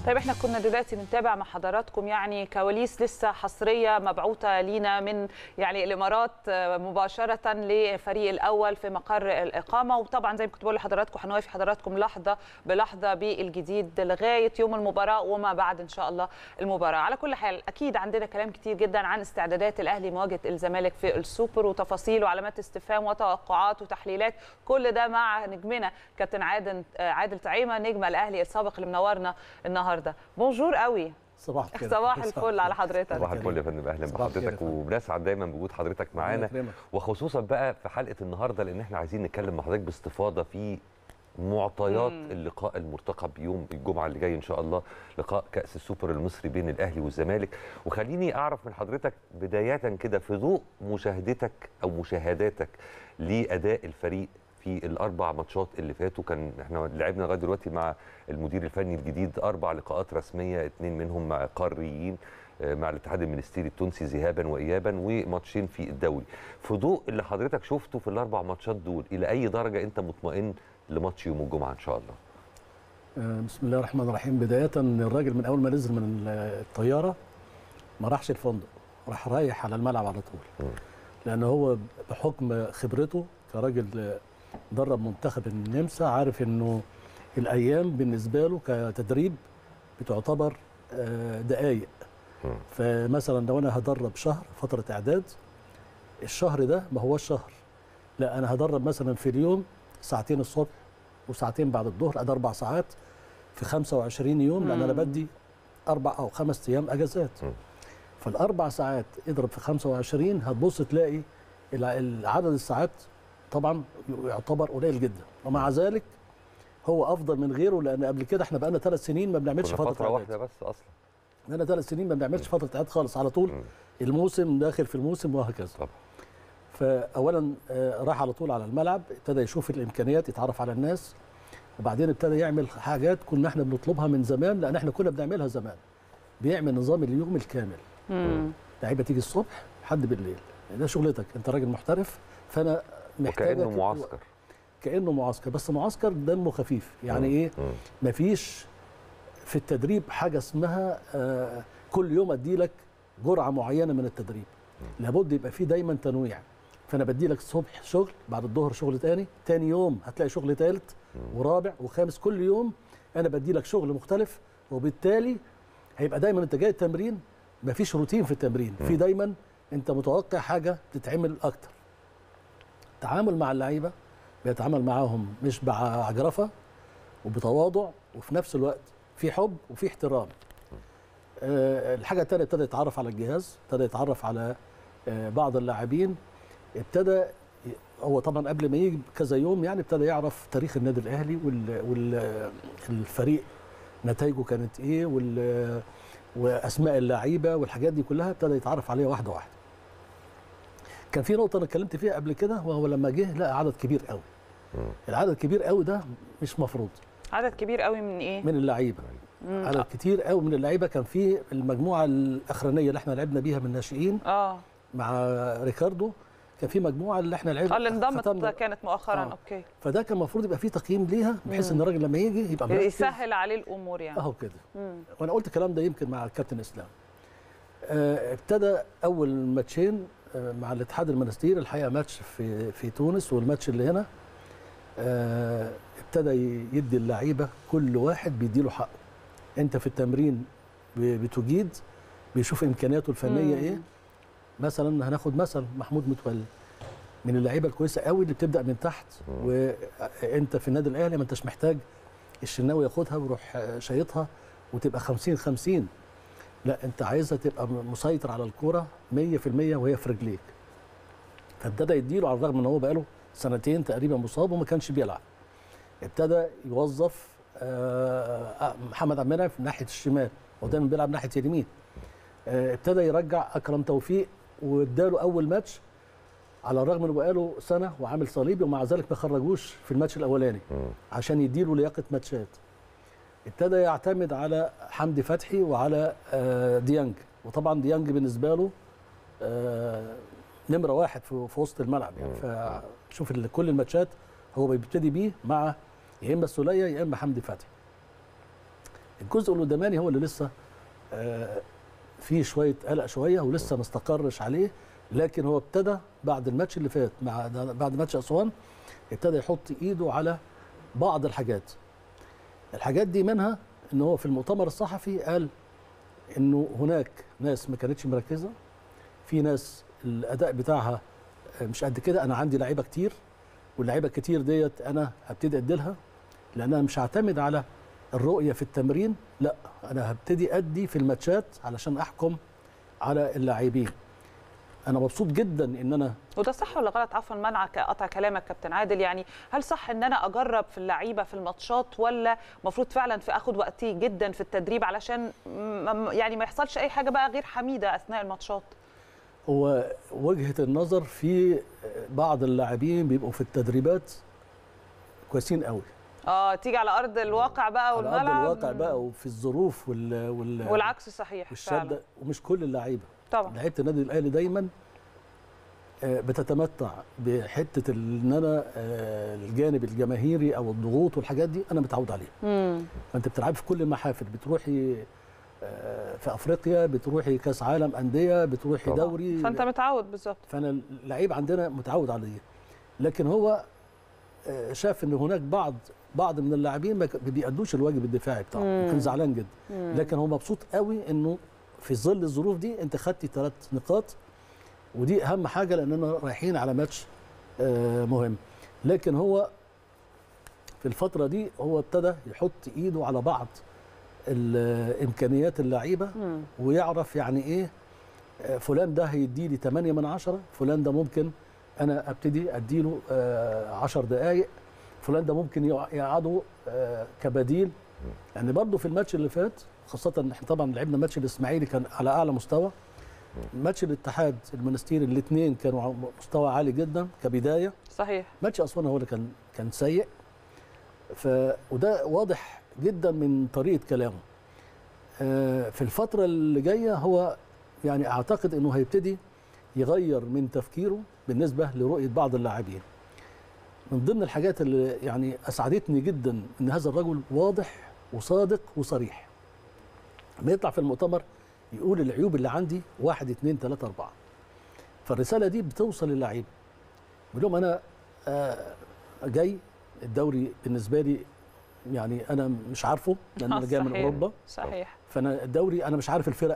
طيب احنا كنا دلوقتي بنتابع مع حضراتكم يعني كواليس لسه حصريه مبعوثه لينا من يعني الامارات مباشره للفريق الاول في مقر الاقامه وطبعا زي ما كنت بقول لحضراتكم هنوافي حضراتكم لحظه بلحظه بالجديد لغايه يوم المباراه وما بعد ان شاء الله المباراه على كل حال اكيد عندنا كلام كتير جدا عن استعدادات الاهلي مواجهه الزمالك في السوبر وتفاصيل وعلامات استفهام وتوقعات وتحليلات كل ده مع نجمنا كابتن عادل عادل طعيمه نجم الاهلي السابق اللي منورنا النهارده بونجور قوي صباح الخير صباح الفل على حضرتك صباح الفل يا فندم اهلا صباح الخير يا بحضرتك فندم. وبنسعد دايما بوجود حضرتك معانا يكرمك. وخصوصا بقى في حلقه النهارده لان احنا عايزين نتكلم مع حضرتك باستفاضه في معطيات مم. اللقاء المرتقب يوم الجمعه اللي جاي ان شاء الله لقاء كاس السوبر المصري بين الاهلي والزمالك وخليني اعرف من حضرتك بدايه كده في ضوء مشاهدتك او مشاهداتك لاداء الفريق في الاربع ماتشات اللي فاتوا كان احنا لعبنا لغايه دلوقتي مع المدير الفني الجديد اربع لقاءات رسميه اثنين منهم مع قاريين آه، مع الاتحاد المنستيري التونسي ذهابا وايابا وماتشين في الدوري في ضوء اللي حضرتك شفته في الاربع ماتشات دول الى اي درجه انت مطمئن لماتش يوم الجمعه ان شاء الله آه، بسم الله الرحمن الرحيم بداية الراجل من أول ما نزل من الطيارة ما راحش الفندق راح رايح على الملعب على طول مم. لأن هو بحكم خبرته كراجل آه، درب منتخب النمسا عارف إنه الأيام بالنسبة له كتدريب بتعتبر آه، دقايق مم. فمثلا لو أنا هدرب شهر فترة إعداد الشهر ده ما هوش شهر لا أنا هدرب مثلا في اليوم ساعتين الصبح وساعتين بعد الظهر ادي اربع ساعات في 25 يوم لان انا مم. بدي اربع او خمس ايام اجازات مم. فالاربع ساعات اضرب في 25 هتبص تلاقي الع- العدد الساعات طبعا يعتبر قليل جدا ومع ذلك هو افضل من غيره لان قبل كده احنا بقالنا ثلاث سنين ما بنعملش كنا فتره فتره اعداد واحده بس اصلا بقالنا ثلاث سنين ما بنعملش فتره اعداد خالص على طول مم. الموسم داخل في الموسم وهكذا طبعا فاولا آه، راح على طول على الملعب ابتدى يشوف الامكانيات يتعرف على الناس وبعدين ابتدى يعمل حاجات كنا احنا بنطلبها من زمان لان احنا كنا بنعملها زمان بيعمل نظام اليوم الكامل مم. لعيبه تيجي الصبح لحد بالليل ده شغلتك انت راجل محترف فانا محتاج وكانه معسكر كانه معسكر بس معسكر دمه خفيف يعني مم. ايه مم. مفيش في التدريب حاجه اسمها آه، كل يوم ادي لك جرعه معينه من التدريب لابد يبقى فيه دايما تنويع فانا بدي لك الصبح شغل بعد الظهر شغل تاني تاني يوم هتلاقي شغل ثالث ورابع وخامس كل يوم انا بدي لك شغل مختلف وبالتالي هيبقى دايما انت جاي التمرين مفيش روتين في التمرين في دايما انت متوقع حاجه تتعمل اكتر تعامل مع اللعيبه بيتعامل معاهم مش بعجرفه وبتواضع وفي نفس الوقت في حب وفي احترام آه، الحاجه الثانيه ابتدى يتعرف على الجهاز ابتدى يتعرف على آه، بعض اللاعبين ابتدى ي- هو طبعا قبل ما يجي كذا يوم يعني ابتدى يعرف تاريخ النادي الاهلي والفريق نتائجه كانت ايه وال واسماء اللعيبه والحاجات دي كلها ابتدى يتعرف عليها واحده واحده كان في نقطه انا اتكلمت فيها قبل كده وهو لما جه لقى عدد كبير قوي مم. العدد الكبير قوي ده مش مفروض عدد كبير قوي من ايه من اللعيبه مم. عدد كتير قوي من اللعيبه كان في المجموعه الاخرانيه اللي احنا لعبنا بيها من الناشئين اه مع ريكاردو كان في مجموعه اللي احنا لعبنا اه اللي انضمت ختمنا. كانت مؤخرا آه. اوكي فده كان المفروض يبقى فيه تقييم ليها بحيث ان الراجل لما يجي يبقى مركز يسهل عليه الامور يعني اهو كده مم. وانا قلت الكلام ده يمكن مع الكابتن اسلام آه، ابتدى اول ماتشين آه، مع الاتحاد المنستير الحقيقه ماتش في في تونس والماتش اللي هنا آه، ابتدى ي- يدي اللعيبه كل واحد بيديله حقه انت في التمرين ب- بتجيد بيشوف امكانياته الفنيه مم. ايه مثلا هناخد مثلا محمود متولي من اللعيبه الكويسه قوي اللي بتبدا من تحت وانت في النادي الاهلي ما انتش محتاج الشناوي ياخدها ويروح شايطها وتبقى 50 50 لا انت عايزها تبقى مسيطر على الكوره 100% وهي في رجليك فابتدى يديله على الرغم ان هو بقاله سنتين تقريبا مصاب وما كانش بيلعب ابتدى يوظف آه، محمد عبد المنعم في ناحيه الشمال هو دايما بيلعب ناحيه اليمين آه، ابتدى يرجع اكرم توفيق واداله اول ماتش على الرغم انه بقاله سنه وعامل صليبي ومع ذلك ما خرجوش في الماتش الاولاني مم. عشان يديله لياقه ماتشات ابتدى يعتمد على حمدي فتحي وعلى آه، ديانج وطبعا ديانج بالنسبه له آه، نمره واحد في في وسط الملعب يعني فشوف ال- كل الماتشات هو بيبتدي بيه مع يا اما السوليه يا اما حمدي فتحي الجزء القداماني هو اللي لسه آه، فيه شويه قلق شويه ولسه ما استقرش عليه لكن هو ابتدى بعد الماتش اللي فات مع بعد ماتش اسوان ابتدى يحط ايده على بعض الحاجات الحاجات دي منها ان هو في المؤتمر الصحفي قال انه هناك ناس ما كانتش مركزه في ناس الاداء بتاعها مش قد كده انا عندي لعيبه كتير واللعيبه الكتير ديت انا هبتدي اديلها لان انا مش هعتمد على الرؤيه في التمرين لا انا هبتدي ادي في الماتشات علشان احكم على اللاعبين انا مبسوط جدا ان انا وده صح ولا غلط عفوا منعك قطع كلامك كابتن عادل يعني هل صح ان انا اجرب في اللعيبه في الماتشات ولا المفروض فعلا في اخد وقتي جدا في التدريب علشان م- يعني ما يحصلش اي حاجه بقى غير حميده اثناء الماتشات هو وجهه النظر في بعض اللاعبين بيبقوا في التدريبات كويسين قوي اه تيجي على ارض الواقع بقى على والملعب ارض الواقع بقى وفي الظروف وال, وال... والعكس صحيح فعلا والشده ومش كل اللعيبه طبعا لعيبه النادي الاهلي دايما آه، بتتمتع بحته ان انا آه، الجانب الجماهيري او الضغوط والحاجات دي انا متعود عليها امم فانت بتلعبي في كل المحافل بتروحي آه، في افريقيا بتروحي كاس عالم انديه بتروحي طبعا. دوري فانت متعود بالظبط فانا اللعيب عندنا متعود عليه لكن هو آه، شاف ان هناك بعض بعض من اللاعبين ما ك- ما بيأدوش الواجب الدفاعي بتاعه مم. وكان زعلان جدا مم. لكن هو مبسوط قوي انه في ظل الظروف دي انت خدتي ثلاث نقاط ودي اهم حاجه لاننا رايحين على ماتش آه، مهم لكن هو في الفتره دي هو ابتدى يحط ايده على بعض ال- امكانيات اللعيبه مم. ويعرف يعني ايه آه، فلان ده هيدي لي 8 من 10 فلان ده ممكن انا ابتدي اديله 10 دقائق فلان ده ممكن يقع- يقعده آه، كبديل يعني برضه في الماتش اللي فات خاصة ان احنا طبعا لعبنا ماتش الاسماعيلي كان على اعلى مستوى ماتش الاتحاد المنستيري الاثنين كانوا على مستوى عالي جدا كبداية صحيح ماتش اسوان هو اللي كان كان سيء ف وده واضح جدا من طريقه كلامه آه، في الفتره اللي جايه هو يعني اعتقد انه هيبتدي يغير من تفكيره بالنسبه لرؤيه بعض اللاعبين من ضمن الحاجات اللي يعني اسعدتني جدا ان هذا الرجل واضح وصادق وصريح لما يطلع في المؤتمر يقول العيوب اللي عندي واحد اتنين تلاته اربعه فالرساله دي بتوصل للعيبه بقول لهم انا آه، جاي الدوري بالنسبه لي يعني انا مش عارفه لان انا جاي من صحيح. اوروبا صحيح فانا الدوري انا مش عارف الفرق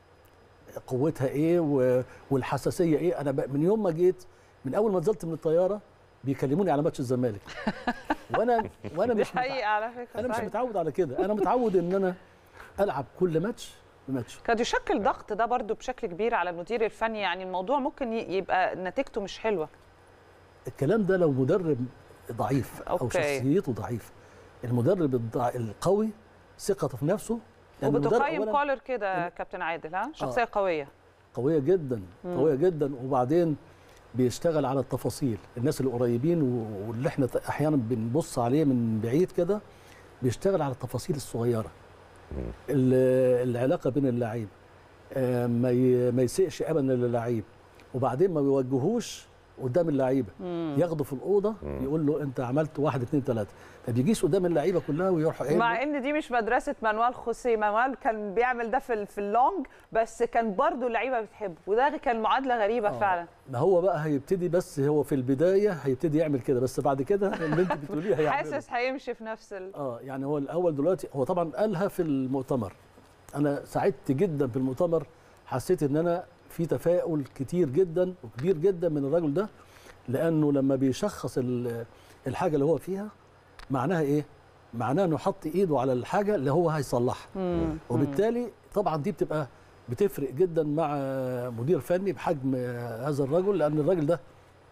قوتها ايه و- والحساسيه ايه انا ب- من يوم ما جيت من اول ما نزلت من الطياره بيكلموني على ماتش الزمالك وانا وانا دي مش متع... حقيقه على فكره انا مش صحيح. متعود على كده انا متعود ان انا العب كل ماتش بماتش قد يشكل ضغط ده برضو بشكل كبير على المدير الفني يعني الموضوع ممكن ي- يبقى نتيجته مش حلوه الكلام ده لو مدرب ضعيف او أوكي. شخصيته ضعيفه المدرب الضع... القوي ثقته في نفسه لأن المدرب وبتقيم أولاً كولر كده كابتن عادل ها شخصيه قويه قويه جدا مم. قويه جدا وبعدين بيشتغل على التفاصيل الناس القريبين و- واللي احنا ت- احيانا بنبص عليه من بعيد كده بيشتغل على التفاصيل الصغيره مم. ال- العلاقه بين اللعيب آه، ما ي- ما يسيئش ابدا للعيب وبعدين ما بيوجهوش قدام اللعيبه مم. ياخده في الاوضه مم. يقول له انت عملت واحد اتنين تلاته ما بيجيش قدام اللعيبه كلها ويروح قايل له مع ان دي مش مدرسه مانويل خوسيه مانويل كان بيعمل ده في ال- في اللونج بس كان برضو اللعيبه بتحبه وده كان معادله غريبه آه. فعلا ما هو بقى هيبتدي بس هو في البدايه هيبتدي يعمل كده بس بعد كده اللي انت بتقوليه هيعمله حاسس هيمشي في نفس ال... اه يعني هو الاول دلوقتي هو طبعا قالها في المؤتمر انا سعدت جدا في المؤتمر حسيت ان انا في تفاؤل كتير جدا وكبير جدا من الرجل ده لانه لما بيشخص ال- الحاجه اللي هو فيها معناها ايه معناها انه حط ايده على الحاجه اللي هو هيصلحها مم. وبالتالي طبعا دي بتبقى بتفرق جدا مع مدير فني بحجم هذا الرجل لان الراجل ده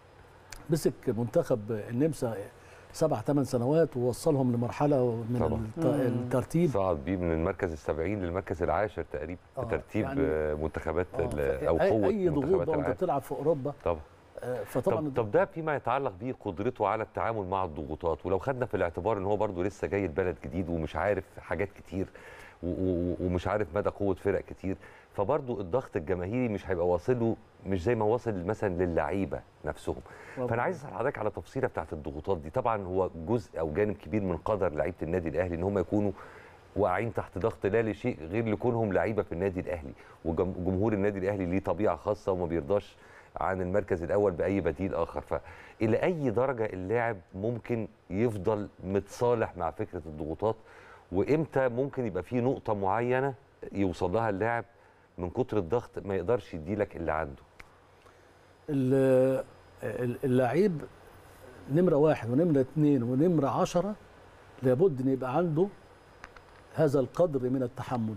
مسك منتخب النمسا سبع ثمان سنوات ووصلهم لمرحله من طبعا. الت- الترتيب صعد بيه من المركز السبعين للمركز العاشر تقريبا في آه، ترتيب يعني- آه، منتخبات آه، ال- او أي- قوه اي ضغوط منتخبات بقى وانت العالم بتلعب في اوروبا طبعا آه، فطبعا طب, طب ده فيما يتعلق به قدرته على التعامل مع الضغوطات ولو خدنا في الاعتبار ان هو برضه لسه جاي البلد جديد ومش عارف حاجات كتير و- و- ومش عارف مدى قوه فرق كتير فبرضه الضغط الجماهيري مش هيبقى واصل له مش زي ما واصل مثلا للعيبه نفسهم فانا عايز اسال حضرتك على التفصيله بتاعت الضغوطات دي طبعا هو جزء او جانب كبير من قدر لعيبه النادي الاهلي ان هم يكونوا واقعين تحت ضغط لا لشيء غير لكونهم لعيبه في النادي الاهلي وجمهور النادي الاهلي ليه طبيعه خاصه وما بيرضاش عن المركز الاول باي بديل اخر فالى اي درجه اللاعب ممكن يفضل متصالح مع فكره الضغوطات وامتى ممكن يبقى في نقطه معينه يوصل لها اللاعب من كتر الضغط ما يقدرش يديلك اللي عنده ال- اللعيب نمرة واحد ونمرة اثنين ونمرة عشرة لابد ان يبقى عنده هذا القدر من التحمل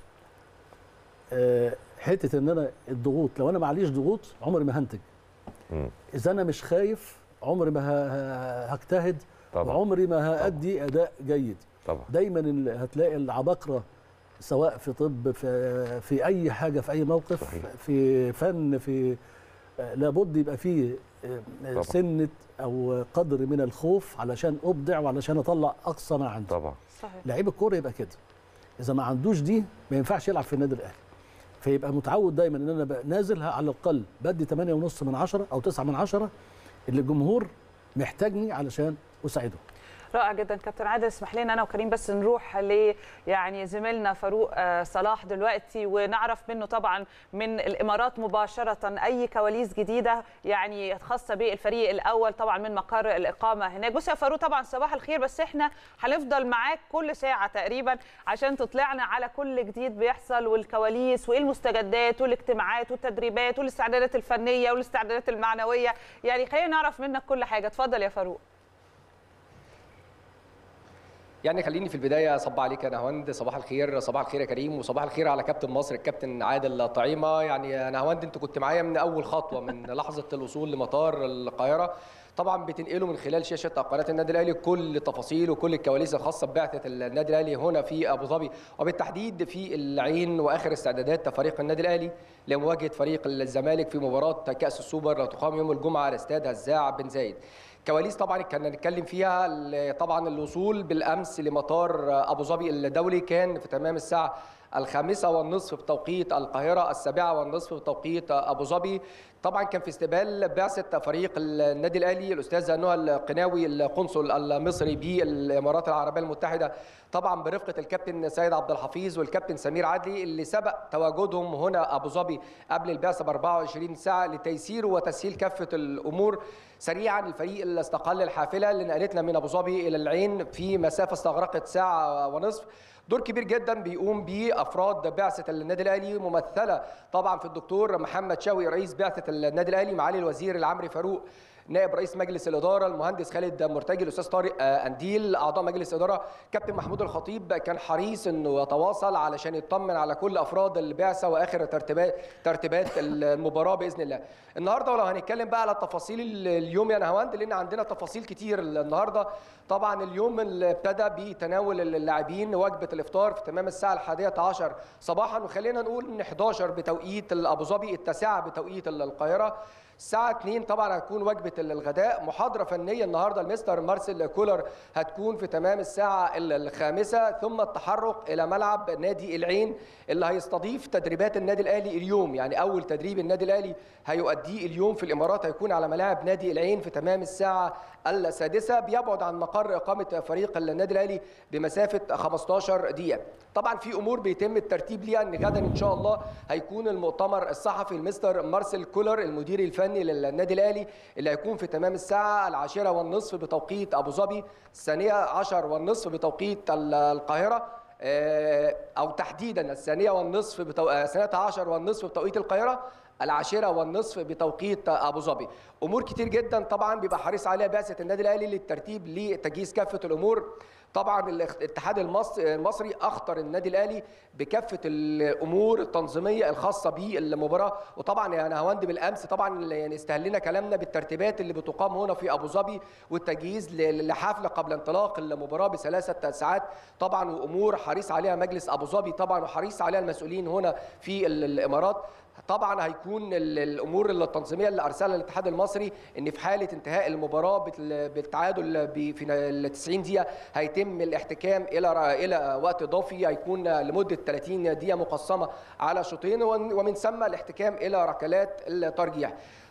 آه، حتة ان انا الضغوط لو انا معليش ضغوط عمري ما هنتج مم. اذا انا مش خايف عمري ما ه- ه- هجتهد طبعا وعمري ما هأدي اداء جيد طبعا دايما ال- هتلاقي العباقرة سواء في طب في في اي حاجه في اي موقف صحيح. في فن في آه، لابد يبقى فيه آه، طبعا. سنه او قدر من الخوف علشان ابدع وعلشان اطلع اقصى ما عندي طبعا صحيح لعيب الكوره يبقى كده اذا ما عندوش دي ما ينفعش يلعب في النادي الاهلي فيبقى متعود دايما ان انا بقى نازل على الاقل بدي 8 ونص من 10 او 9 من 10 اللي الجمهور محتاجني علشان اساعده رائع جدا كابتن عادل اسمح لنا انا وكريم بس نروح ل يعني زميلنا فاروق آه، صلاح دلوقتي ونعرف منه طبعا من الامارات مباشره اي كواليس جديده يعني خاصه بالفريق الاول طبعا من مقر الاقامه هناك بص يا فاروق طبعا صباح الخير بس احنا هنفضل معاك كل ساعه تقريبا عشان تطلعنا على كل جديد بيحصل والكواليس وايه المستجدات والاجتماعات والتدريبات والاستعدادات الفنيه والاستعدادات المعنويه يعني خلينا نعرف منك كل حاجه اتفضل يا فاروق يعني خليني في البدايه اصب عليك يا نهاوند صباح الخير صباح الخير يا كريم وصباح الخير على كابتن مصر الكابتن عادل طعيمه يعني يا نهاوند انت كنت معايا من اول خطوه من لحظه الوصول لمطار القاهره طبعا بتنقله من خلال شاشه قناه النادي الاهلي كل التفاصيل وكل الكواليس الخاصه ببعثه النادي الاهلي هنا في ابو ظبي وبالتحديد في العين واخر استعدادات فريق النادي الاهلي لمواجهه فريق الزمالك في مباراه كاس السوبر اللي تقام يوم الجمعه على استاد هزاع بن زايد كواليس طبعا كنا نتكلم فيها ال- طبعا الوصول بالامس لمطار ابو ظبي الدولي كان في تمام الساعه الخامسة والنصف بتوقيت القاهرة السابعة والنصف بتوقيت أبو ظبي طبعا كان في استقبال بعثة فريق النادي الأهلي الأستاذ نوى القناوي القنصل المصري بالإمارات العربية المتحدة طبعا برفقة الكابتن سيد عبد الحفيظ والكابتن سمير عدلي اللي سبق تواجدهم هنا أبو ظبي قبل البعثة ب 24 ساعة لتيسير وتسهيل كافة الأمور سريعا الفريق اللي استقل الحافلة اللي نقلتنا من أبو ظبي إلى العين في مسافة استغرقت ساعة ونصف دور كبير جدا بيقوم بيه افراد بعثه النادي الاهلي ممثله طبعا في الدكتور محمد شوقي رئيس بعثه النادي الاهلي معالي الوزير العمري فاروق نائب رئيس مجلس الاداره المهندس خالد مرتجي الاستاذ طارق آه، انديل اعضاء مجلس الاداره كابتن محمود الخطيب كان حريص انه يتواصل علشان يطمن على كل افراد البعثه واخر ترتيبات ترتيبات المباراه باذن الله النهارده ولو هنتكلم بقى على تفاصيل ال- اليوم يا نهاوند لان عندنا تفاصيل كتير النهارده طبعا اليوم اللي ابتدى بتناول اللاعبين وجبه الافطار في تمام الساعه الحادية عشر صباحا وخلينا نقول ان 11 بتوقيت ابو ظبي التاسعه بتوقيت القاهره الساعة 2 طبعا هتكون وجبة الغداء محاضرة فنية النهاردة المستر مارسيل كولر هتكون في تمام الساعة الخامسة ثم التحرك إلى ملعب نادي العين اللي هيستضيف تدريبات النادي الأهلي اليوم يعني أول تدريب النادي الأهلي هيؤديه اليوم في الإمارات هيكون على ملاعب نادي العين في تمام الساعة السادسة بيبعد عن مقر إقامة فريق النادي الأهلي بمسافة 15 دقيقة طبعا في أمور بيتم الترتيب ليها أن غدا إن شاء الله هيكون المؤتمر الصحفي المستر مارسيل كولر المدير الفني للنادي الأهلي اللي هيكون في تمام الساعة العاشرة والنصف بتوقيت أبو ظبي الثانية عشر والنصف بتوقيت ال- القاهرة آه، أو تحديدا الثانية والنصف بتو... آه، الثانية عشر والنصف بتوقيت القاهرة العاشرة والنصف بتوقيت أبو ظبي أمور كتير جدا طبعا بيبقى حريص عليها بعثة النادي الأهلي للترتيب لتجهيز كافة الأمور طبعا الاتحاد المص- المصري اخطر النادي الاهلي بكافه الامور التنظيميه الخاصه بالمباراه وطبعا يا نهاوند بالامس طبعا يعني استهلنا كلامنا بالترتيبات اللي بتقام هنا في ابو ظبي والتجهيز ل- لحفله قبل انطلاق المباراه بثلاثه ساعات طبعا وامور حريص عليها مجلس ابو ظبي طبعا وحريص عليها المسؤولين هنا في ال- الامارات طبعا هيكون ال- الامور التنظيميه اللي ارسلها الاتحاد المصري ان في حاله انتهاء المباراه بال- بالتعادل ب- في ال 90 دقيقه هيتم الاحتكام الى الى وقت اضافي هيكون لمده 30 دقيقه مقسمه على شوطين ومن ومن ثم الاحتكام الى ركلات الترجيح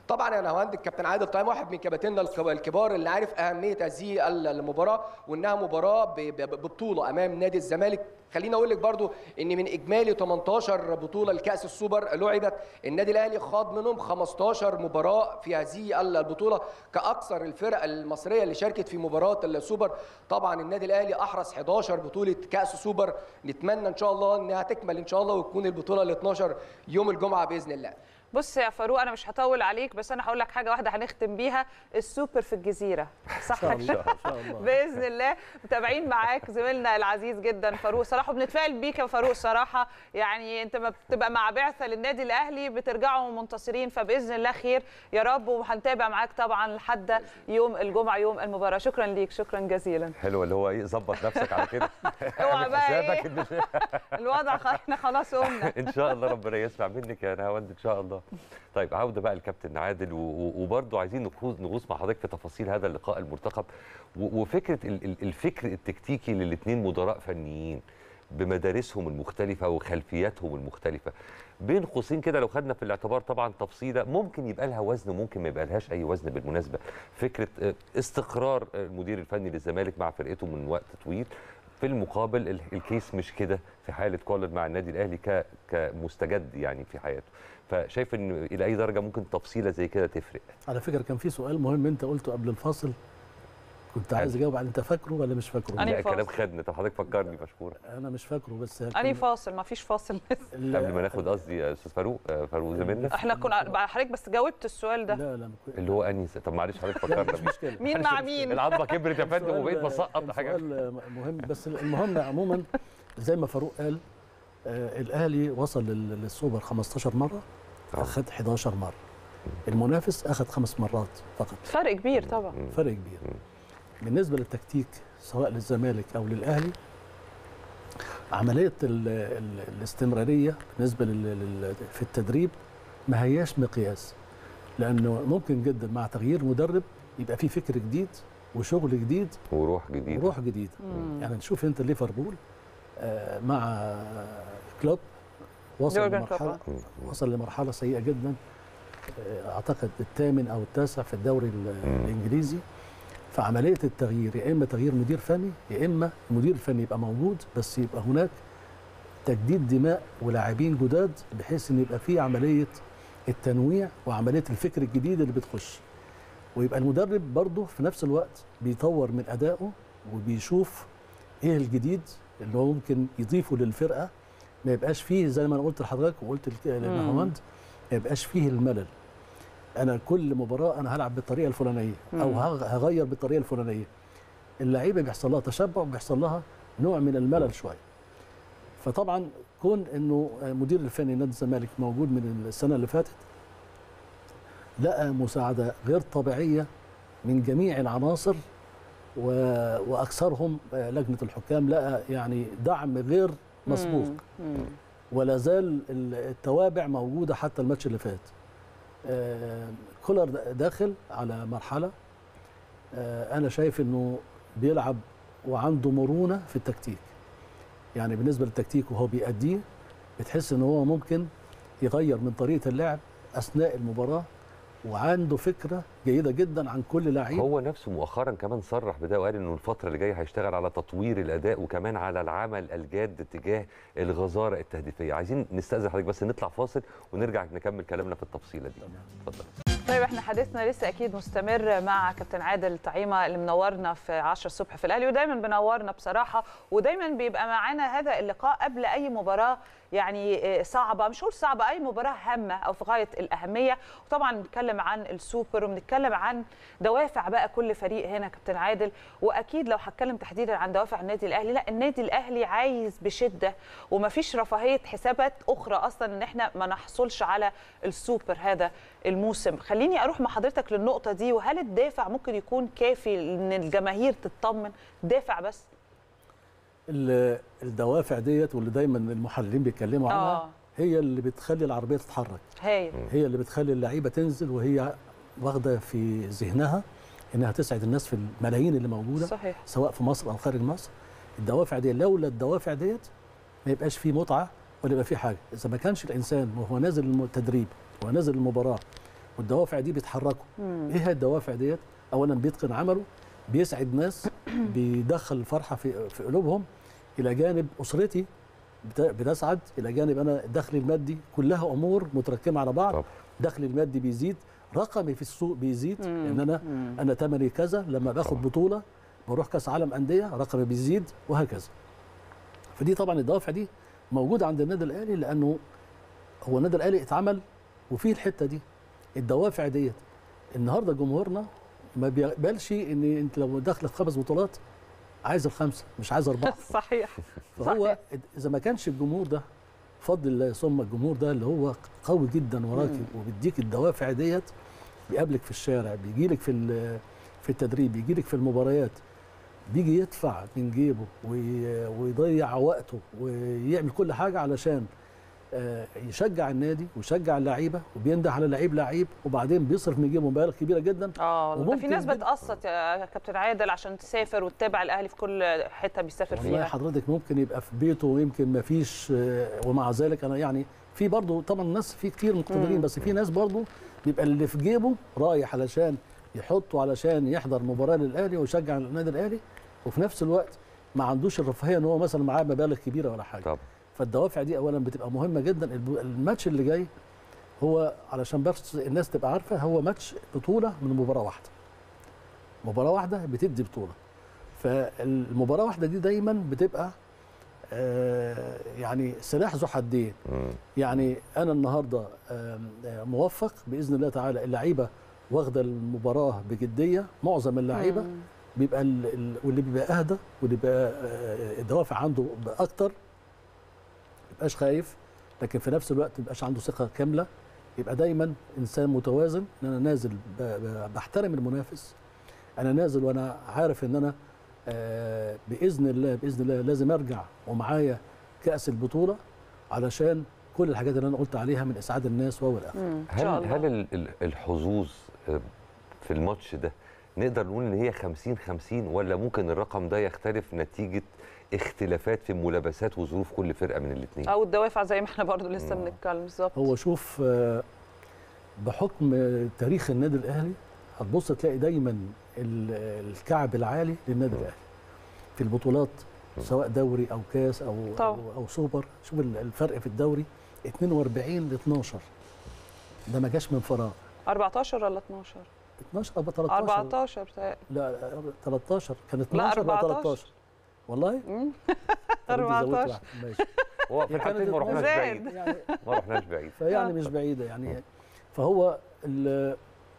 طبعا يا نهاوند الكابتن عادل طيب واحد من كباتننا الكب- الكبار اللي عارف اهميه هذه المباراه وانها مباراه ب- ب- ببطوله امام نادي الزمالك خليني اقول لك برضو ان من اجمالي 18 بطوله لكاس السوبر لعبت النادي الاهلي خاض منهم 15 مباراه في هذه البطوله كاكثر الفرق المصريه اللي شاركت في مباراه السوبر طبعا النادي الاهلي احرز 11 بطوله كاس سوبر نتمنى ان شاء الله انها تكمل ان شاء الله وتكون البطوله ال 12 يوم الجمعه باذن الله بص يا فاروق انا مش هطول عليك بس انا هقول لك حاجه واحده هنختم بيها السوبر في الجزيره صح إن شاء كده؟ الله، إن شاء الله. باذن الله متابعين معاك زميلنا العزيز جدا فاروق صراحه وبنتفائل بيك يا فاروق صراحه يعني انت ما بتبقى مع بعثه للنادي الاهلي بترجعوا منتصرين فباذن الله خير يا رب وهنتابع معاك طبعا لحد يوم الجمعه يوم المباراه شكرا ليك شكرا جزيلا حلو اللي هو ايه ظبط نفسك على كده اوعى اعمل بقى حسابك ايه إن- الوضع خ- احنا خلاص قمنا ان شاء الله ربنا يسمع منك يا نهاوند ان شاء الله طيب عوده بقى لكابتن عادل و- و- وبرضه عايزين نغوص نغوص مع حضرتك في تفاصيل هذا اللقاء المرتقب و- وفكره ال- ال- الفكر التكتيكي للاثنين مدراء فنيين بمدارسهم المختلفه وخلفياتهم المختلفه بين قوسين كده لو خدنا في الاعتبار طبعا تفصيله ممكن يبقى لها وزن وممكن ما يبقى لهاش اي وزن بالمناسبه فكره آه، استقرار آه، المدير الفني للزمالك مع فرقته من وقت طويل في المقابل ال- الكيس مش كده في حاله كولر مع النادي الاهلي ك كمستجد يعني في حياته فشايف ان الى اي درجه ممكن تفصيله زي كده تفرق على فكره كان في سؤال مهم انت قلته قبل الفاصل كنت عايز اجاوب على انت فاكره ولا مش فاكره؟ أنهي لا كلام فاصل؟ خدنا طب حضرتك فكرني مشكوره انا مش فاكره بس اني فاصل ما فيش فاصل ال- قبل ما ناخد قصدي يا استاذ فاروق آه، فاروق زميلنا احنا كنا حضرتك بس جاوبت السؤال ده لا لا اللي هو انهي س- طب معلش حضرتك لا فكرنا مش بيه. مشكله مين مع مين العظمه كبرت يا فندم السؤال- وبقيت بسقط كان حاجات سؤال مهم بس المهم عموما زي ما فاروق قال آه، الاهلي وصل لل- للسوبر 15 مره آه. اخذ 11 مره المنافس اخذ خمس مرات فقط فرق كبير طبعا فرق كبير بالنسبه للتكتيك سواء للزمالك او للاهلي عمليه ال ال الاستمراريه بالنسبه لل لل في التدريب ما هياش مقياس لانه ممكن جدا مع تغيير مدرب يبقى في فكر جديد وشغل جديد وروح جديده وروح جديده يعني نشوف انت ليفربول آه، مع كلوب وصل يورجن لمرحله كلوب. وصل لمرحله سيئه جدا آه، اعتقد الثامن او التاسع في الدوري ال- الانجليزي فعمليه التغيير يا اما تغيير مدير فني يا اما المدير الفني يبقى موجود بس يبقى هناك تجديد دماء ولاعبين جداد بحيث ان يبقى في عمليه التنويع وعمليه الفكر الجديد اللي بتخش ويبقى المدرب برضه في نفس الوقت بيطور من ادائه وبيشوف ايه الجديد اللي هو ممكن يضيفه للفرقه ما يبقاش فيه زي ما انا قلت لحضرتك وقلت لك- لنهاوند ما يبقاش فيه الملل انا كل مباراه انا هلعب بالطريقه الفلانيه او هغ- هغير بالطريقه الفلانيه اللعيبه بيحصل لها تشبع وبيحصل لها نوع من الملل شويه فطبعا كون انه مدير الفني نادي الزمالك موجود من السنه اللي فاتت لقى مساعده غير طبيعيه من جميع العناصر و... واكثرهم لجنه الحكام لقى يعني دعم غير مسبوق مم. ولا زال ال- التوابع موجوده حتى الماتش اللي فات آه، كولر داخل على مرحله آه، انا شايف انه بيلعب وعنده مرونه في التكتيك يعني بالنسبه للتكتيك وهو بيأديه بتحس ان هو ممكن يغير من طريقه اللعب اثناء المباراه وعنده فكره جيده جدا عن كل لعيب هو نفسه مؤخرا كمان صرح بده وقال انه الفتره اللي جايه هيشتغل على تطوير الاداء وكمان على العمل الجاد تجاه الغزاره التهديفيه عايزين نستاذن حضرتك بس نطلع فاصل ونرجع نكمل كلامنا في التفصيله دي اتفضل طيب احنا حديثنا لسه اكيد مستمر مع كابتن عادل طعيمه اللي منورنا في 10 الصبح في الاهلي ودايما بنورنا بصراحه ودايما بيبقى معانا هذا اللقاء قبل اي مباراه يعني اه، صعبه مش هقول صعبه اي مباراه هامه او في غايه الاهميه وطبعا بنتكلم عن السوبر وبنتكلم عن دوافع بقى كل فريق هنا كابتن عادل واكيد لو هتكلم تحديدا عن دوافع النادي الاهلي لا النادي الاهلي عايز بشده ومفيش رفاهيه حسابات اخرى اصلا ان احنا ما نحصلش على السوبر هذا الموسم خليني اروح مع حضرتك للنقطه دي وهل الدافع ممكن يكون كافي ان الجماهير تطمن دافع بس ال- الدوافع ديت واللي دايما المحللين بيتكلموا عنها آه. هي اللي بتخلي العربيه تتحرك هايل هي اللي بتخلي اللعيبه تنزل وهي واخده في ذهنها انها تسعد الناس في الملايين اللي موجوده صحيح سواء في مصر او خارج مصر الدوافع دي لولا الدوافع ديت ما يبقاش فيه متعه ولا يبقى فيه حاجه اذا ما كانش الانسان وهو نازل التدريب وهو نازل المباراه والدوافع دي بيتحركوا ايه هي الدوافع ديت اولا بيتقن عمله بيسعد ناس بيدخل الفرحه في في قلوبهم الى جانب اسرتي بت- بتسعد الى جانب انا دخلي المادي كلها امور متركمه على بعض طبعا. دخلي المادي بيزيد رقمي في السوق بيزيد مم. ان انا مم. انا ثمني كذا لما باخد طبعا. بطوله بروح كاس عالم انديه رقمي بيزيد وهكذا فدي طبعا الدوافع دي موجوده عند النادي الاهلي لانه هو النادي الاهلي اتعمل وفيه الحته دي الدوافع ديت النهارده جمهورنا ما بيقبلش ان انت لو داخل في خمس بطولات عايز الخمسه مش عايز اربعه صحيح فهو صحيح. اذا ما كانش الجمهور ده بفضل الله ثم الجمهور ده اللي هو قوي جدا وراكي وبيديك الدوافع ديت بيقابلك في الشارع بيجي لك في ال- في التدريب بيجي لك في المباريات بيجي يدفع من جيبه وي- ويضيع وقته ويعمل كل حاجه علشان آه، يشجع النادي ويشجع اللعيبه وبينده على لعيب لعيب وبعدين بيصرف من جيبه مبالغ كبيره جدا اه والله ده في وممكن ناس جداً- بتقسط يا كابتن عادل عشان تسافر وتتابع الاهلي في كل حته بيسافر والله فيها حضرتك ممكن يبقى في بيته ويمكن ما فيش آه، ومع ذلك انا يعني في برضه طبعا ناس في كتير مقتدرين مم. بس في ناس برضه بيبقى اللي في جيبه رايح علشان يحطه علشان يحضر مباراه للاهلي ويشجع النادي الاهلي وفي نفس الوقت ما عندوش الرفاهيه ان هو مثلا معاه مبالغ كبيره ولا حاجه طبعا فالدوافع دي اولا بتبقى مهمه جدا الب- الماتش اللي جاي هو علشان بس الناس تبقى عارفه هو ماتش بطوله من مباراه واحده مباراه واحده بتدي بطوله فالمباراه واحده دي دايما بتبقى آه، يعني سلاح ذو حدين مم. يعني انا النهارده آم، آه، موفق باذن الله تعالى اللعيبه واخده المباراه بجديه معظم اللعيبه مم. بيبقى ال- ال- واللي بيبقى اهدى واللي بيبقى آه، الدوافع عنده اكتر يبقاش خايف لكن في نفس الوقت ما يبقاش عنده ثقه كامله يبقى دايما انسان متوازن ان انا نازل ب- ب- بحترم المنافس انا نازل وانا عارف ان انا آه، باذن الله باذن الله لازم ارجع ومعايا كاس البطوله علشان كل الحاجات اللي انا قلت عليها من اسعاد الناس و الاخر مم. ان هل شاء الله هل ال- ال- الحظوظ آه، في الماتش ده نقدر نقول ان هي 50 50 ولا ممكن الرقم ده يختلف نتيجه اختلافات في ملابسات وظروف كل فرقه من الاثنين او الدوافع زي ما احنا برضو لسه مم. بنتكلم بالظبط هو شوف آه، بحكم تاريخ النادي الاهلي هتبص تلاقي دايما ال- الكعب العالي للنادي مم. الاهلي في البطولات سواء دوري او كاس او او, طبعا. أو سوبر شوف ال- الفرق في الدوري 42 ل 12 ده ما جاش من فراغ 14 ولا 12 12 او 13 14 بتهيألي. لا لا، 13 كان لا 12 ولا 14 13 والله مم. طب أنت زودت 14 واحد. ماشي هو في هي الحالتين كانت ما رحناش زاد. بعيد يعني ما رحناش بعيد فيعني آه. مش بعيده يعني فهو ال-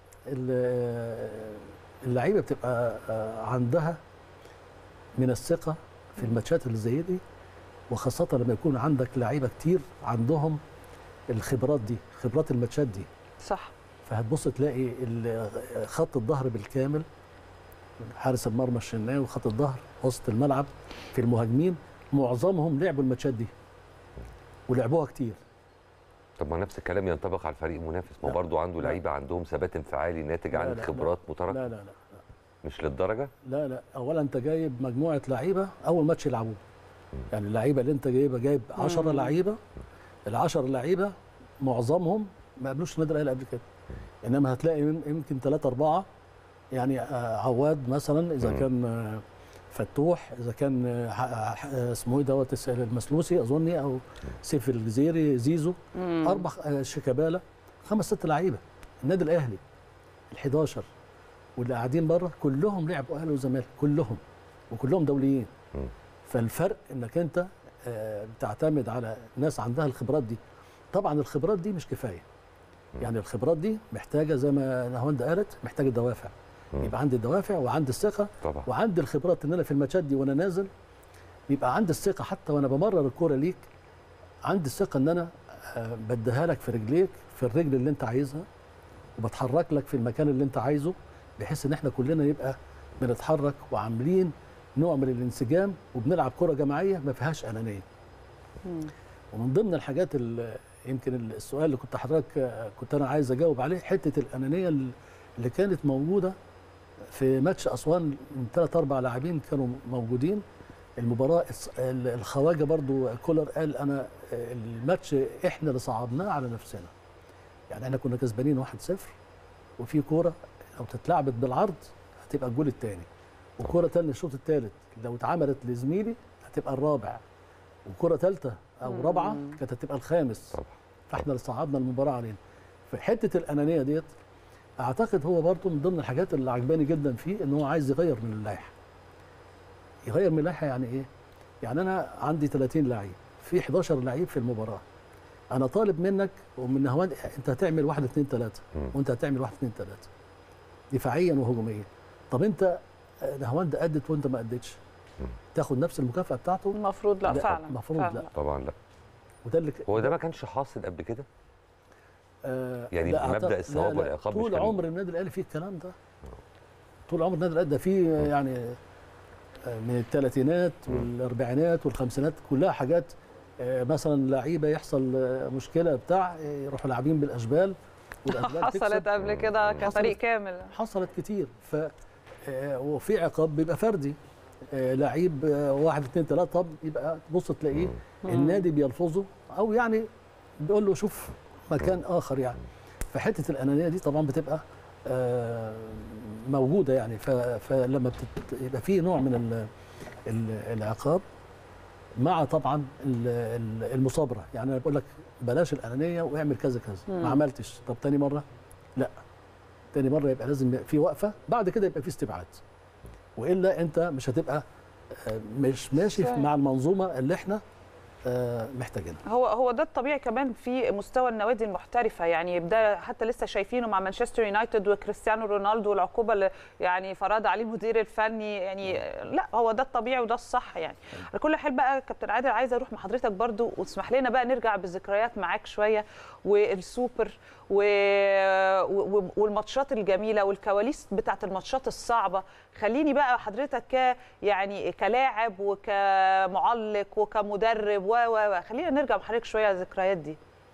ال- اللعيبه بتبقى آه، عندها من الثقه في الماتشات اللي زي دي وخاصه لما يكون عندك لعيبه كتير عندهم الخبرات دي خبرات الماتشات دي صح فهتبص تلاقي ال- خط الظهر بالكامل حارس المرمى الشناوي وخط الظهر وسط الملعب في المهاجمين معظمهم لعبوا الماتشات دي ولعبوها كتير طب ما نفس الكلام ينطبق على الفريق المنافس ما لا. برضه عنده لا. لعيبه عندهم ثبات انفعالي ناتج لا، عن لا، لا. خبرات متراكمه لا لا لا مش للدرجه لا لا اولا انت جايب مجموعه لعيبه اول ماتش يلعبوه يعني اللعيبه اللي انت جايبها جايب 10 مم. لعيبه ال 10 لعيبه معظمهم ما قابلوش النادي الاهلي قبل كده انما هتلاقي يم- يمكن ثلاثة أربعة يعني آه، عواد مثلا إذا مم. كان آه، فتوح إذا كان آه، ح- ح- اسمه إيه دوت الس- المسلوسي أظني أو سيف الجزيري زيزو مم. أربع آه، شيكابالا خمس ست لعيبة النادي الأهلي ال 11 واللي قاعدين بره كلهم لعبوا أهلي وزمالك كلهم وكلهم دوليين مم. فالفرق انك انت آه، بتعتمد على ناس عندها الخبرات دي طبعا الخبرات دي مش كفايه يعني الخبرات دي محتاجه زي ما نهاوند قالت محتاجه دوافع مم. يبقى عندي الدوافع وعندي الثقه طبعا وعندي الخبرات ان انا في الماتشات دي وانا نازل يبقى عندي الثقه حتى وانا بمرر الكوره ليك عندي الثقه ان انا آه، بديها لك في رجليك في الرجل اللي انت عايزها وبتحرك لك في المكان اللي انت عايزه بحيث ان احنا كلنا يبقى بنتحرك وعاملين نوع من الانسجام وبنلعب كره جماعيه ما فيهاش انانيه مم. ومن ضمن الحاجات اللي يمكن السؤال اللي كنت حضرتك آه، كنت انا عايز اجاوب عليه حته الانانيه اللي كانت موجوده في ماتش اسوان من ثلاث اربع لاعبين كانوا موجودين المباراه الص- ال- الخواجه برضو كولر قال انا آه، الماتش احنا اللي صعبناه على نفسنا يعني احنا كنا كسبانين 1-0 وفي كوره لو تتلعبت بالعرض هتبقى الجول الثاني وكوره تانية الشوط الثالث لو اتعملت لزميلي هتبقى الرابع وكره ثالثه او مم. رابعه كانت هتبقى الخامس طبعا فاحنا اللي صعدنا المباراه علينا في حته الانانيه ديت اعتقد هو برضه من ضمن الحاجات اللي عجباني جدا فيه ان هو عايز يغير من اللائحه يغير من اللائحه يعني ايه يعني انا عندي 30 لعيب في 11 لعيب في المباراه انا طالب منك ومن نهوان انت هتعمل 1 2 3 مم. وانت هتعمل 1 2 3 دفاعيا وهجوميا طب انت آه، نهوان ده ادت وانت ما اديتش مم. تاخد نفس المكافاه بتاعته المفروض لا, لا، فعلا المفروض فعلا. لا. طبعا لا وده اللي هو ده ما كانش حاصل قبل كده آه، يعني لا، مبدأ أعتقد- الثواب لا، لا، والعقاب مش طول كان- عمر النادي الاهلي فيه الكلام ده طول عمر النادي الاهلي ده فيه يعني آه، من الثلاثينات والاربعينات والخمسينات كلها حاجات آه، مثلا لعيبه يحصل آه، مشكله بتاع آه، يروحوا لاعبين بالاشبال والاشبال حصلت تكسب. قبل كده حصلت. كفريق كامل حصلت كتير ف آه، وفي عقاب بيبقى فردي آه، لعيب آه، واحد اثنين ثلاثه طب يبقى تبص تلاقيه مم. النادي بيلفظه او يعني بيقول له شوف مكان اخر يعني فحته الانانيه دي طبعا بتبقى آه، موجوده يعني ف- فلما بتت- يبقى في نوع من ال- ال- العقاب مع طبعا ال- ال- المصابره يعني انا بقول لك بلاش الانانيه واعمل كذا كذا مم. ما عملتش طب تاني مره لا تاني مره يبقى لازم يبقى في وقفه بعد كده يبقى في استبعاد والا انت مش هتبقى آه، مش ماشي صحيح. مع المنظومه اللي احنا آه، محتاجينها هو هو ده الطبيعي كمان في مستوى النوادي المحترفه يعني ده حتى لسه شايفينه مع مانشستر يونايتد وكريستيانو رونالدو والعقوبه اللي يعني فرض عليه المدير الفني يعني لا هو ده الطبيعي وده الصح يعني على كل حال بقى كابتن عادل عايزه اروح مع حضرتك برضو وتسمح لنا بقى نرجع بالذكريات معاك شويه والسوبر و... و... والماتشات الجميله والكواليس بتاعت الماتشات الصعبه خليني بقى حضرتك ك يعني كلاعب وكمعلق وكمدرب و و و خلينا نرجع مع حضرتك شويه على الذكريات دي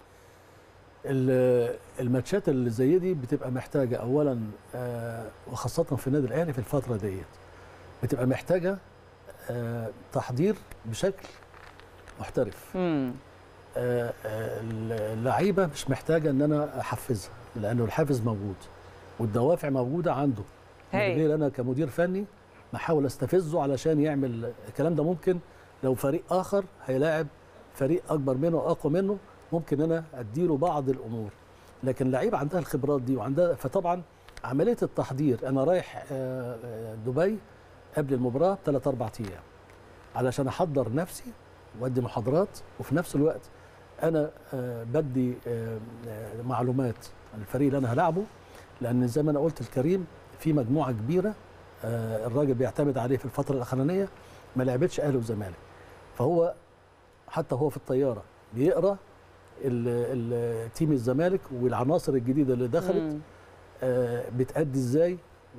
ال- الماتشات اللي زي دي بتبقى محتاجه اولا آه، وخاصه في النادي الاهلي في الفتره ديت بتبقى محتاجه آه، تحضير بشكل محترف امم آه، آه، اللعيبه مش محتاجه ان انا احفزها لانه الحافز موجود والدوافع موجوده عنده من هاي. غير انا كمدير فني بحاول استفزه علشان يعمل الكلام ده ممكن لو فريق اخر هيلاعب فريق اكبر منه واقوى منه ممكن انا اديله بعض الامور لكن لعيبه عندها الخبرات دي وعندها فطبعا عمليه التحضير انا رايح آه، آه، دبي قبل المباراه بثلاث اربع ايام علشان احضر نفسي وادي محاضرات وفي نفس الوقت انا آه، بدي آه، آه، معلومات عن الفريق اللي انا هلعبه لان زي ما انا قلت الكريم في مجموعه كبيره آه، الراجل بيعتمد عليه في الفتره الاخرانيه ما لعبتش اهلي وزمالك فهو حتى هو في الطياره بيقرا ال- ال- تيم الزمالك والعناصر الجديده اللي دخلت مم. آه، بتأدي ازاي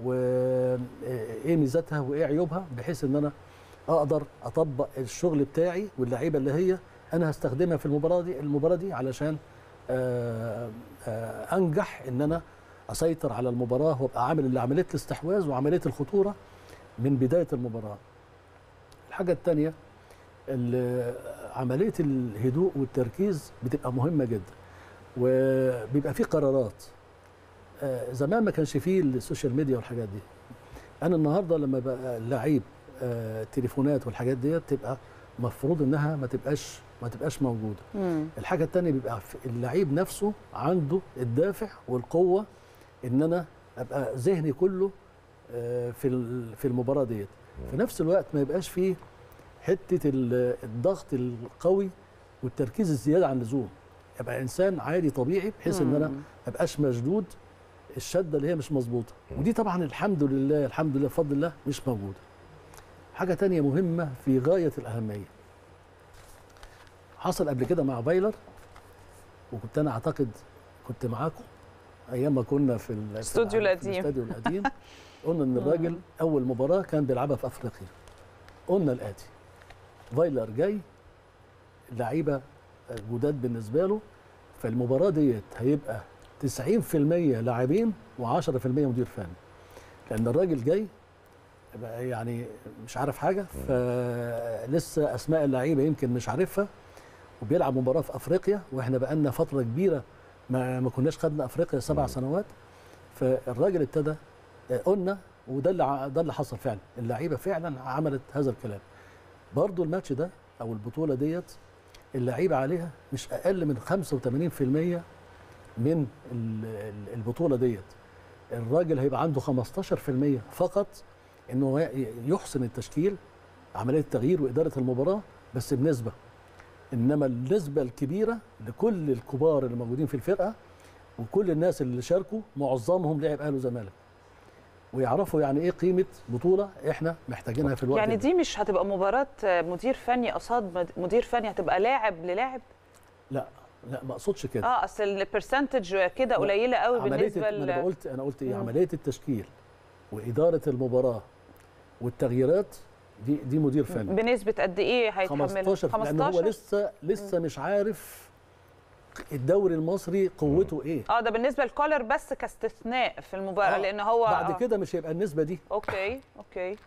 وايه ميزاتها وايه عيوبها بحيث ان انا اقدر اطبق الشغل بتاعي واللعيبه اللي هي انا هستخدمها في المباراه دي المباراه دي علشان آه، آه، انجح ان انا اسيطر على المباراه وابقى عامل عمليه الاستحواذ وعمليه الخطوره من بدايه المباراه. الحاجه الثانيه عمليه الهدوء والتركيز بتبقى مهمه جدا وبيبقى في قرارات آه، زمان ما كانش فيه السوشيال ميديا والحاجات دي انا النهارده لما بقى لعيب آه، التليفونات والحاجات ديت تبقى مفروض انها ما تبقاش ما تبقاش موجوده مم. الحاجه الثانيه بيبقى في- اللعيب نفسه عنده الدافع والقوه ان انا ابقى ذهني كله آه، في ال- في المباراه ديت في نفس الوقت ما يبقاش فيه حته ال- الضغط القوي والتركيز الزياده عن اللزوم ابقى انسان عادي طبيعي بحيث ان انا مم. ما ابقاش مشدود الشده اللي هي مش مظبوطه ودي طبعا الحمد لله الحمد لله بفضل الله مش موجوده حاجه تانية مهمه في غايه الاهميه حصل قبل كده مع فايلر وكنت انا اعتقد كنت معاكم ايام ما كنا في ال- في الاستوديو الع- في القديم. الاستوديو القديم قلنا ان الراجل اول مباراه كان بيلعبها في افريقيا قلنا الاتي فايلر جاي لعيبه جداد بالنسبه له فالمباراه ديت هيبقى 90% لاعبين و10% مدير فني لان الراجل جاي بقى يعني مش عارف حاجه فلسه اسماء اللعيبه يمكن مش عارفها وبيلعب مباراه في افريقيا واحنا بقالنا فتره كبيره ما ما كناش خدنا افريقيا سبع مم. سنوات فالراجل ابتدى آه، قلنا وده اللي ع- ده اللي حصل فعلا اللعيبه فعلا عملت هذا الكلام برضو الماتش ده او البطوله ديت اللعيبه عليها مش اقل من 85% من ال- ال- البطوله ديت الراجل هيبقى عنده 15% فقط انه ي- يحسن التشكيل عمليه التغيير واداره المباراه بس بنسبه انما النسبه الكبيره لكل الكبار اللي موجودين في الفرقه وكل الناس اللي شاركوا معظمهم لعب اهلي وزمالك ويعرفوا يعني ايه قيمه بطوله احنا محتاجينها في الوقت يعني ده. دي مش هتبقى مباراه مدير فني قصاد مد- مدير فني هتبقى لاعب للاعب لا لا ما اقصدش كده اه اصل البرسنتج كده قليله قوي عمليه بالنسبه ما انا ل قلت انا قلت ايه مم. عمليه التشكيل واداره المباراه والتغييرات دي دي مدير فني بنسبه قد ايه هيتحمل 15 لان هو لسه لسه مش عارف الدوري المصري قوته ايه اه ده بالنسبه لكولر بس كاستثناء في المباراه آه، لان هو بعد آه. كده مش هيبقى النسبه دي اوكي اوكي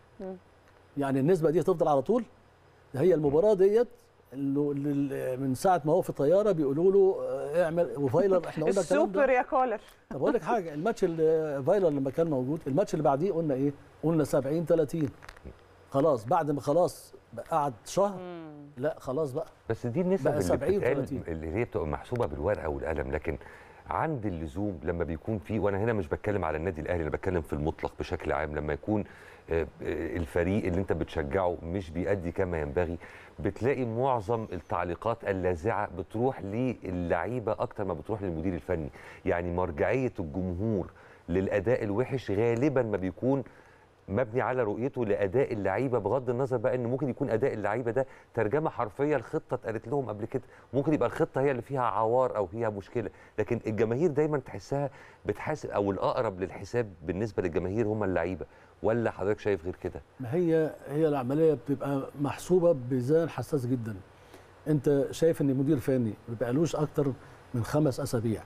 يعني النسبه دي هتفضل على طول ده هي المباراه ديت اللي اللي من ساعه ما هو في الطياره بيقولوا له آه، اعمل وفايلر احنا قلنا الكلام السوبر ده يا كولر طب اقول لك حاجه الماتش اللي فايلر لما كان موجود الماتش اللي بعديه قلنا ايه قلنا 70 30 خلاص بعد ما خلاص بقى قعد شهر لا خلاص بقى بس دي النسب بقى اللي 70 بتتقال و30. اللي هي بتبقى محسوبه بالورقه والقلم لكن عند اللزوم لما بيكون في وانا هنا مش بتكلم على النادي الاهلي انا بتكلم في المطلق بشكل عام لما يكون آه، آه، الفريق اللي انت بتشجعه مش بيأدي كما ينبغي بتلاقي معظم التعليقات اللاذعه بتروح للعيبه اكتر ما بتروح للمدير الفني يعني مرجعيه الجمهور للاداء الوحش غالبا ما بيكون مبني على رؤيته لاداء اللعيبه بغض النظر بقى ان ممكن يكون اداء اللعيبه ده ترجمه حرفيه الخطه اتقالت لهم قبل كده ممكن يبقى الخطه هي اللي فيها عوار او فيها مشكله لكن الجماهير دايما تحسها بتحاسب او الاقرب للحساب بالنسبه للجماهير هم اللعيبه ولا حضرتك شايف غير كده ما هي هي العمليه بتبقى محسوبه بميزان حساس جدا انت شايف ان مدير فني ما بقالوش اكتر من خمس اسابيع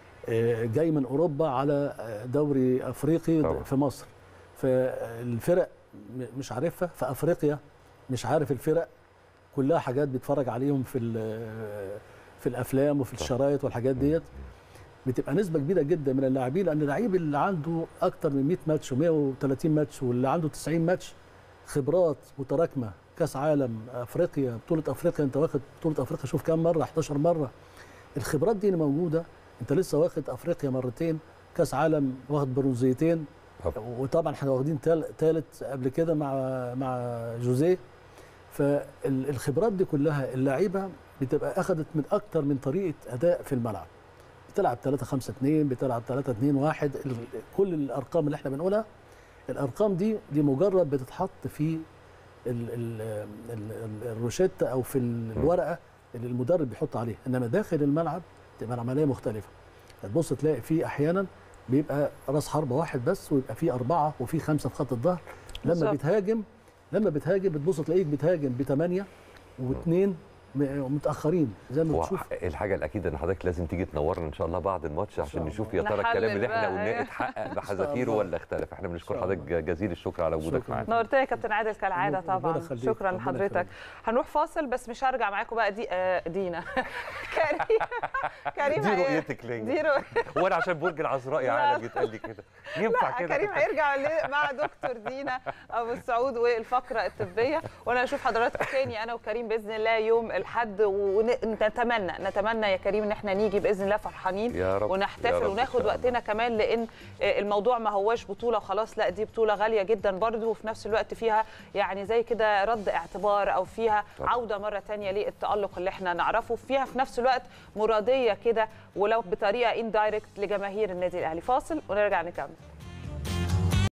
آه، جاي من اوروبا على آه، دوري افريقي طبعا. في مصر فالفرق م- مش عارفها في افريقيا مش عارف الفرق كلها حاجات بيتفرج عليهم في ال- في الافلام وفي طبعا. الشرايط والحاجات ديت بتبقى نسبه كبيره جدا من اللاعبين لان اللعيب اللي عنده اكتر من 100 ماتش و130 ماتش واللي عنده 90 ماتش خبرات متراكمه كاس عالم افريقيا بطوله افريقيا انت واخد بطوله افريقيا شوف كام مره 11 مره الخبرات دي اللي موجوده انت لسه واخد افريقيا مرتين كاس عالم واخد برونزيتين طبعا. وطبعا احنا واخدين ثالث قبل كده مع مع جوزيه فالخبرات دي كلها اللعيبه بتبقى اخذت من اكتر من طريقه اداء في الملعب بتلعب 3 5 2 بتلعب 3 2 1 ال- كل الارقام اللي احنا بنقولها الارقام دي دي مجرد بتتحط في ال ال ال ال الروشته او في ال- الورقه اللي المدرب بيحط عليها انما داخل الملعب تبقى العمليه مختلفه هتبص تلاقي في احيانا بيبقى راس حربه واحد بس ويبقى في اربعه وفي خمسه في خط الظهر لما بالظبط. بتهاجم لما بتهاجم بتبص تلاقيك بتهاجم بثمانيه واثنين م- متاخرين زي ما هو بتشوف الحاجه الاكيده ان حضرتك لازم تيجي تنورنا ان شاء الله بعد الماتش عشان الله. نشوف يا ترى نحلل الكلام اللي احنا بقى، قلناه أيوة. اتحقق بحذافيره الله. ولا اختلف احنا بنشكر إن شاء حضرتك جزيل الشكر على وجودك شكراً. معانا نورتنا يا كابتن عادل كالعاده ربنا طبعا يخليك، شكرا ربنا لحضرتك يخليك. هنروح فاصل بس مش هرجع معاكم بقى دي آه، دينا كريم كريم دي هي- رؤيتك ليا دي رؤية وانا عشان برج العذراء يا عالم يتقال لي كده ينفع كده كريم هيرجع ل- مع دكتور دينا ابو السعود والفقره الطبيه وانا اشوف حضراتكم تاني انا وكريم باذن الله يوم الاحد ونتمنى نتمنى يا كريم ان احنا نيجي باذن الله فرحانين يا رب يا ونحتفل رب إن وناخد شاء الله. وقتنا كمان لان الموضوع ما هواش بطوله وخلاص لا دي بطوله غاليه جدا برضو وفي نفس الوقت فيها يعني زي كده رد اعتبار او فيها طبعا. عوده مره تانية للتالق اللي احنا نعرفه فيها في نفس الوقت مراديه كده ولو بطريقه اندايركت لجماهير النادي الاهلي فاصل ونرجع نكمل